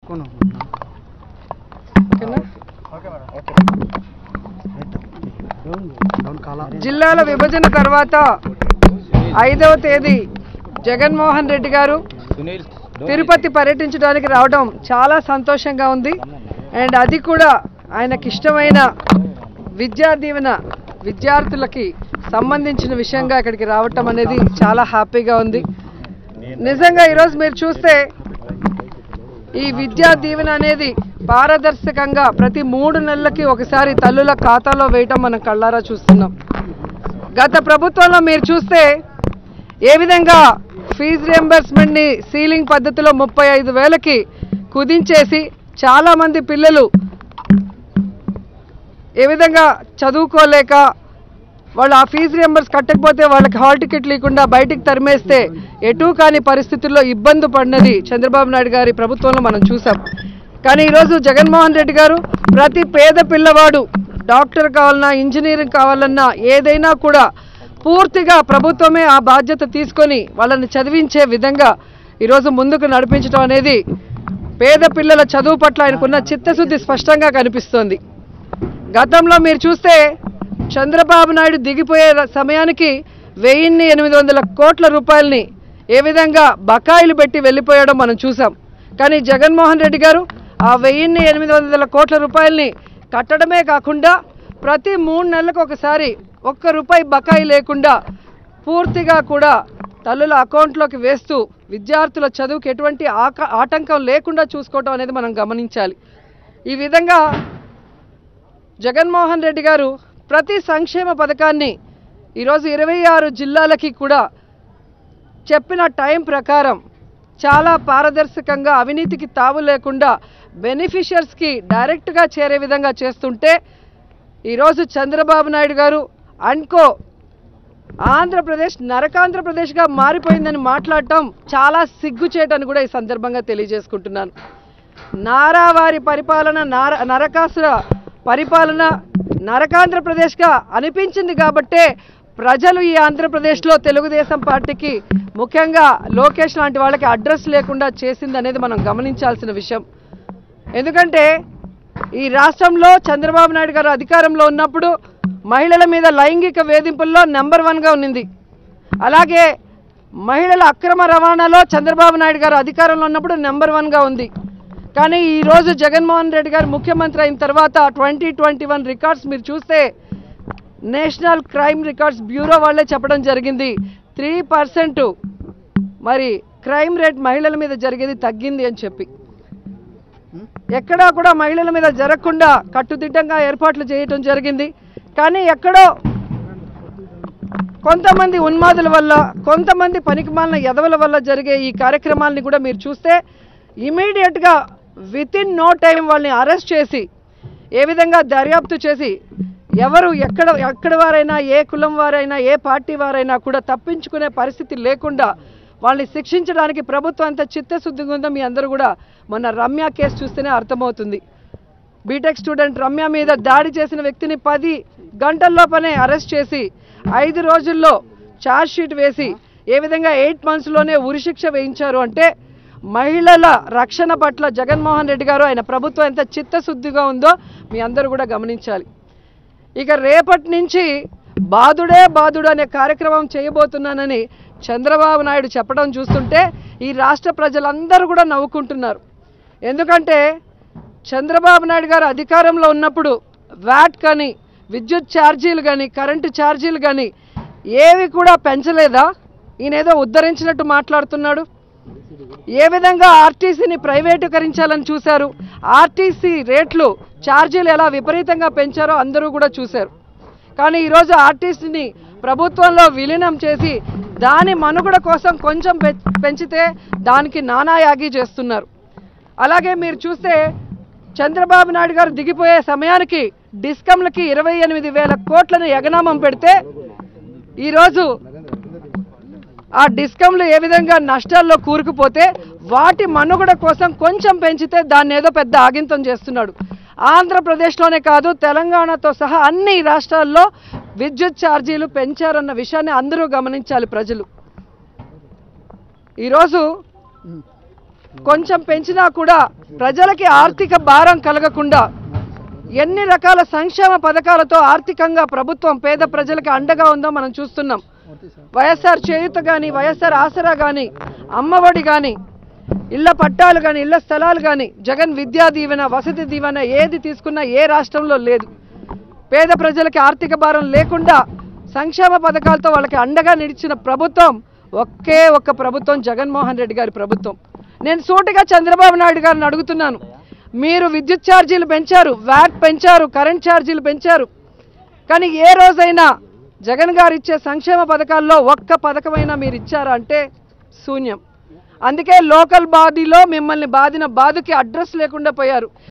జిల్లాల విభజన తర్వాత ఐదవ తేదీ జగన్మోహన్ రెడ్డి గారు తిరుపతి పర్యటించడానికి రావడం చాలా సంతోషంగా ఉంది అండ్ అది కూడా ఆయనకి ఇష్టమైన విద్యా దీవెన విద్యార్థులకి సంబంధించిన విషయంగా ఇక్కడికి రావటం అనేది చాలా హ్యాపీగా ఉంది నిజంగా ఈరోజు మీరు చూస్తే ఈ విద్యా దీవెన అనేది పారదర్శకంగా ప్రతి మూడు నెలలకి ఒకసారి తల్లుల ఖాతాలో వేయటం మనం కళ్ళారా చూస్తున్నాం గత ప్రభుత్వంలో మీరు చూస్తే ఏ విధంగా ఫీజు రియంబర్స్మెంట్ని సీలింగ్ పద్ధతిలో ముప్పై ఐదు వేలకి కుదించేసి చాలామంది పిల్లలు ఏ విధంగా చదువుకోలేక వాళ్ళు ఆ ఫీజు రియంబర్స్ కట్టకపోతే వాళ్ళకి హాల్ టికెట్ లేకుండా బయటికి తరిమేస్తే ఎటు కాని పరిస్థితుల్లో ఇబ్బంది పడినది చంద్రబాబు నాయుడు గారి ప్రభుత్వంలో మనం చూసాం కానీ ఈరోజు జగన్మోహన్ రెడ్డి గారు ప్రతి పేద పిల్లవాడు డాక్టర్ కావాలన్నా ఇంజనీరింగ్ కావాలన్నా ఏదైనా కూడా పూర్తిగా ప్రభుత్వమే ఆ బాధ్యత తీసుకొని వాళ్ళని చదివించే విధంగా ఈరోజు ముందుకు నడిపించడం అనేది పేద పిల్లల చదువు పట్ల ఆయనకున్న చిత్తశుద్ధి స్పష్టంగా కనిపిస్తోంది గతంలో మీరు చూస్తే చంద్రబాబు నాయుడు దిగిపోయే ర- సమయానికి వెయ్యిన్ని ఎనిమిది వందల కోట్ల రూపాయలని ఏ విధంగా బకాయిలు పెట్టి వెళ్ళిపోయడం మనం చూసాం కానీ జగన్మోహన్ రెడ్డి గారు ఆ వెయ్యిన్ని ఎనిమిది వందల కోట్ల రూపాయలని కట్టడమే కాకుండా ప్రతి మూడు నెలలకు ఒకసారి ఒక్క రూపాయి బకాయి లేకుండా పూర్తిగా కూడా తల్లుల అకౌంట్లోకి వేస్తూ విద్యార్థుల చదువుకి ఎటువంటి ఆక ఆటంకం లేకుండా చూసుకోవటం అనేది మనం గమనించాలి ఈ విధంగా జగన్మోహన్ రెడ్డి గారు ప్రతి సంక్షేమ పథకాన్ని ఈరోజు ఇరవై ఆరు జిల్లాలకి కూడా చెప్పిన టైం ప్రకారం చాలా పారదర్శకంగా అవినీతికి తావు లేకుండా బెనిఫిషియర్స్కి డైరెక్ట్గా చేరే విధంగా చేస్తుంటే ఈరోజు చంద్రబాబు నాయుడు గారు అన్కో ఆంధ్రప్రదేశ్ నరకాంధ్రప్రదేశ్గా మారిపోయిందని మాట్లాడటం చాలా సిగ్గుచేటని కూడా ఈ సందర్భంగా తెలియజేసుకుంటున్నాను నారావారి పరిపాలన నార నరకాసుర పరిపాలన నరకాంధ్రప్రదేశ్గా అనిపించింది కాబట్టే ప్రజలు ఈ ఆంధ్రప్రదేశ్లో తెలుగుదేశం పార్టీకి ముఖ్యంగా లోకేష్ లాంటి వాళ్ళకి అడ్రస్ లేకుండా చేసింది అనేది మనం గమనించాల్సిన విషయం ఎందుకంటే ఈ రాష్ట్రంలో చంద్రబాబు నాయుడు గారు అధికారంలో ఉన్నప్పుడు మహిళల మీద లైంగిక వేధింపుల్లో నెంబర్ వన్గా ఉన్నింది అలాగే మహిళల అక్రమ రవాణాలో చంద్రబాబు నాయుడు గారు అధికారంలో ఉన్నప్పుడు నెంబర్ వన్గా ఉంది కానీ ఈరోజు జగన్మోహన్ రెడ్డి గారు ముఖ్యమంత్రి అయిన తర్వాత ట్వంటీ ట్వంటీ వన్ రికార్డ్స్ మీరు చూస్తే నేషనల్ క్రైమ్ రికార్డ్స్ బ్యూరో వాళ్ళే చెప్పడం జరిగింది త్రీ పర్సెంట్ మరి క్రైమ్ రేట్ మహిళల మీద జరిగేది తగ్గింది అని చెప్పి ఎక్కడా కూడా మహిళల మీద జరగకుండా కట్టుదిట్టంగా ఏర్పాట్లు చేయటం జరిగింది కానీ ఎక్కడో కొంతమంది ఉన్మాదుల వల్ల కొంతమంది పనికిమాలిన ఎదవల వల్ల జరిగే ఈ కార్యక్రమాలని కూడా మీరు చూస్తే ఇమీడియట్గా విత్ ఇన్ నో టైం వాళ్ళని అరెస్ట్ చేసి ఏ విధంగా దర్యాప్తు చేసి ఎవరు ఎక్కడ ఎక్కడ వారైనా ఏ కులం వారైనా ఏ పార్టీ వారైనా కూడా తప్పించుకునే పరిస్థితి లేకుండా వాళ్ళని శిక్షించడానికి ప్రభుత్వం అంత చిత్తశుద్ధిగా ఉందో మీ అందరూ కూడా మొన్న రమ్య కేసు చూస్తేనే అర్థమవుతుంది బీటెక్ స్టూడెంట్ రమ్య మీద దాడి చేసిన వ్యక్తిని పది గంటల్లోపనే అరెస్ట్ చేసి ఐదు రోజుల్లో ఛార్జ్ షీట్ వేసి ఏ విధంగా ఎయిట్ మంత్స్లోనే ఉరిశిక్ష వేయించారు అంటే మహిళల రక్షణ పట్ల జగన్మోహన్ రెడ్డి గారు ఆయన ప్రభుత్వం ఎంత చిత్తశుద్ధిగా ఉందో మీ అందరూ కూడా గమనించాలి ఇక రేపటి నుంచి బాదుడే బాదుడు అనే కార్యక్రమం చేయబోతున్నానని చంద్రబాబు నాయుడు చెప్పడం చూస్తుంటే ఈ రాష్ట్ర ప్రజలందరూ కూడా నవ్వుకుంటున్నారు ఎందుకంటే చంద్రబాబు నాయుడు గారు అధికారంలో ఉన్నప్పుడు వ్యాట్ కానీ విద్యుత్ ఛార్జీలు కానీ కరెంటు ఛార్జీలు కానీ ఏవి కూడా పెంచలేదా ఈయన ఏదో ఉద్ధరించినట్టు మాట్లాడుతున్నాడు ఏ విధంగా ఆర్టీసీని ప్రైవేటీకరించాలని చూశారు ఆర్టీసీ రేట్లు ఛార్జీలు ఎలా విపరీతంగా పెంచారో అందరూ కూడా చూశారు కానీ ఈరోజు ఆర్టీసీని ప్రభుత్వంలో విలీనం చేసి దాని మనుగడ కోసం కొంచెం పె- పెంచితే దానికి నానాయాగి చేస్తున్నారు అలాగే మీరు చూస్తే చంద్రబాబు నాయుడు గారు దిగిపోయే సమయానికి డిస్కంలకి ఇరవై ఎనిమిది వేల కోట్లను ఎగనామం పెడితే ఈరోజు ఆ డిస్కంలు ఏ విధంగా నష్టాల్లో కూరుకుపోతే వాటి మనుగడ కోసం కొంచెం పెంచితే దాన్ని ఏదో పెద్ద ఆగింతం చేస్తున్నాడు ఆంధ్రప్రదేశ్లోనే కాదు తెలంగాణతో సహా అన్ని రాష్ట్రాల్లో విద్యుత్ ఛార్జీలు పెంచారన్న విషయాన్ని అందరూ గమనించాలి ప్రజలు ఈరోజు కొంచెం పెంచినా కూడా ప్రజలకి ఆర్థిక భారం కలగకుండా ఎన్ని రకాల సంక్షేమ పథకాలతో ఆర్థికంగా ప్రభుత్వం పేద ప్రజలకు అండగా ఉందో మనం చూస్తున్నాం వైఎస్ఆర్ చేయుత కానీ వైఎస్ఆర్ ఆసరా కానీ అమ్మఒడి కానీ ఇళ్ల పట్టాలు కానీ ఇళ్ల స్థలాలు కానీ జగన్ విద్యా దీవెన వసతి దీవెన ఏది తీసుకున్నా ఏ రాష్ట్రంలో లేదు పేద ప్రజలకి ఆర్థిక భారం లేకుండా సంక్షేమ పథకాలతో వాళ్ళకి అండగా నిలిచిన ప్రభుత్వం ఒకే ఒక్క ప్రభుత్వం జగన్మోహన్ రెడ్డి గారి ప్రభుత్వం నేను సూటిగా చంద్రబాబు నాయుడు గారిని అడుగుతున్నాను మీరు విద్యుత్ ఛార్జీలు పెంచారు వ్యాట్ పెంచారు కరెంట్ ఛార్జీలు పెంచారు కానీ ఏ రోజైనా జగన్ గారు ఇచ్చే సంక్షేమ పథకాల్లో ఒక్క పథకమైనా మీరు ఇచ్చారా అంటే శూన్యం అందుకే లోకల్ బాడీలో మిమ్మల్ని బాధిన బాధకి అడ్రస్ లేకుండా పోయారు